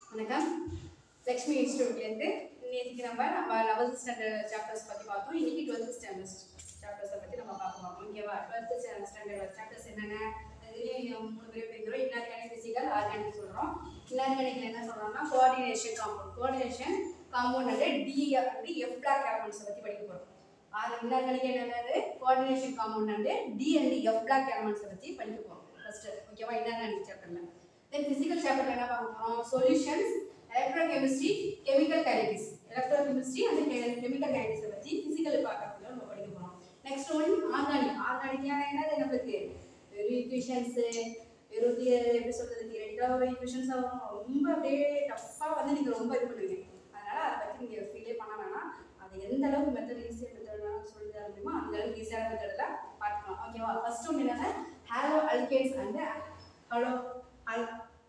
வணக்கம் லக்ஷ்மி இன்ஸ்டியூட்லேருந்து நேற்றுக்கு நம்ம நம்ம லெவல்த் ஸ்டாண்டர்ட் சாப்டர்ஸ் பற்றி பார்த்தோம் இன்னைக்கு டுவெல்த் ஸ்டாண்டர்ட் சாப்டர்ஸை பற்றி நம்ம பார்க்க போகிறோம் ஓகேவா டுவெல்த் ஸ்டாண்டர்ட் சாப்டர்ஸ் என்னென்ன அதுலேயும் மூணு பேர் பிரிக்கிறோம் இன்ஆர்கானிக் ஃபிசிக்கல் ஆர்கானிக் சொல்கிறோம் இன்ஆர்கானிக்ல என்ன சொல்கிறோம்னா கோஆர்டினேஷன் காம்பவுண்ட் கோஆர்டினேஷன் காம்பவுண்ட் வந்து டி வந்து எஃப் பிளாக் எலமெண்ட்ஸை பற்றி படிக்க போகிறோம் அது இன்ஆர்கானிக் என்னது கோஆர்டினேஷன் காம்பவுண்ட் வந்து டி அண்ட் எஃப் பிளாக் எலமெண்ட்ஸை பற்றி படிக்க போகிறோம் ஃபஸ்ட்டு ஓகேவா இன்ஆர்கானிக் சாப்டரில் தென் ஃபிசிக்கல் சாப்டர் என்ன பார்க்க போகிறோம் solutions electrochemistry chemical kinetics electrochemistry and chemical கைனடிக்ஸை பற்றி ஃபிசிக்கல் பார்க்கறதுல நம்ம படிக்க போகிறோம் நெக்ஸ்ட் ஒன் ஆர்கானிக் ஆர்கானிக்கான என்னது நம்மளுக்கு வெறும் ஈக்குவேஷன்ஸு வெறும் the- எப்படி சொல்கிறது தியரட்டிக்கலாக ஒரு ஈக்குவேஷன்ஸ் வரும் ரொம்ப அப்படியே டஃப்பாக வந்து நீங்கள் ரொம்ப இது பண்ணுவீங்க அதனால் அதை பற்றி நீங்கள் ஃபீலே பண்ண வேணாம் அது எந்த அளவுக்கு மெத்தட் ஈஸியாக மெத்தட் சொல்லி தர முடியுமோ அந்த அளவுக்கு ஈஸியான மெத்தடில் பார்க்கலாம் ஓகேவா ஃபர்ஸ்ட் ஒன்று என்னன்னா ஹாலோ அல்கேன்ஸ் அண்ட் ஹலோ அல்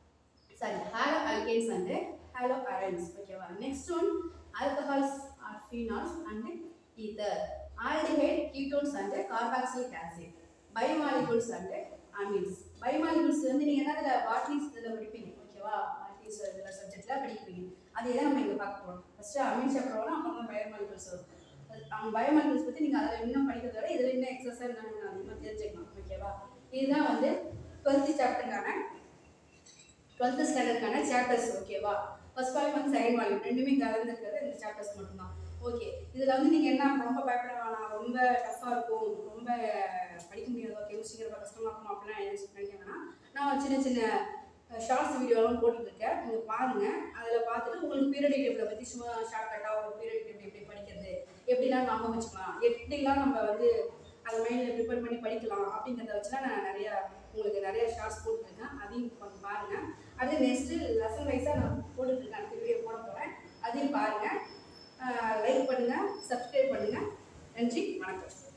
sorry haloalkanes and haloarenes ஓகேவா next one alcohols or phenols and ether aldehyde ketones and carboxylic acid biomolecules and amines biomolecules வந்து நீங்கள் என்ன அதில் பாட்னிஸ் இதில் படிப்பீங்க ஓகேவா பாட்னிஸ் இதில் சப்ஜெக்டில் படிப்பீங்க அதே தான் நம்ம இங்கே பார்க்க போகிறோம் ஃபஸ்ட்டு அமீன் சாப்டர் வரும் அப்புறம் தான் பயோமாலிகூல்ஸ் வரும் அவங்க பயோமாலிகூல்ஸ் பற்றி நீங்கள் அதில் இன்னும் படிக்கிறத விட இதில் இன்னும் எக்ஸசைஸ் என்னன்னு அதிகமாக தெரிஞ்சுக்கலாம் ஓகேவா இதுதான் வந்து டுவெல்த்து சாப்டருக்கான டுவெல்த்து ஸ்டாண்டர்டுக்கான சாப்டர்ஸ் ஓகேவா ஃபர்ஸ்ட் வால்யூம் வந்து செகண்ட் வால்யூம் ரெண்டுமே கலந்துருக்கிறது இந்த சாப்டர்ஸ் மட்டும்தான் ஓகே இதில் வந்து நீங்கள் என்ன ரொம்ப பயப்பட வேணாம் ரொம்ப டஃப்பாக இருக்கும் ரொம்ப படிக்க முடியாதோ கெமிஸ்ட்ரி ரொம்ப கஷ்டமாக இருக்கும் அப்படிலாம் எதுவும் நினைக்க வேணாம் நான் சின்ன சின்ன ஷார்ட்ஸ் வீடியோலாம் போட்டுருக்கேன் நீங்கள் பாருங்கள் அதில் பார்த்துட்டு உங்களுக்கு பீரியடிக் டேபிளை பற்றி சும்மா ஷார்ட் கட்டாக ஒரு பீரியடிக் டேபிள் எப்படி படிக்கிறது எப்படிலாம் ஞாபகம் வச்சுக்கலாம் எப்படிலாம் நம்ம வந்து அதை மைண்டில் ப்ரிப்பேர் பண்ணி படிக்கலாம் அப்படிங்கிறத வச்சுலாம் நான் நிறையா உங்களுக்கு நிறைய ஷார்ட்ஸ் போட்டுருக்கேன் அதையும் கொஞ்சம் பாருங்கள் அது நெக்ஸ்ட்டு லெசன் வைஸாக நான் போட்டுட்ருக்கேன் அடுத்த வீடியோ போட போகிறேன் அதையும் பாருங்கள் லைக் பண்ணுங்கள் சப்ஸ்கிரைப் பண்ணுங்கள் நன்றி வணக்கம்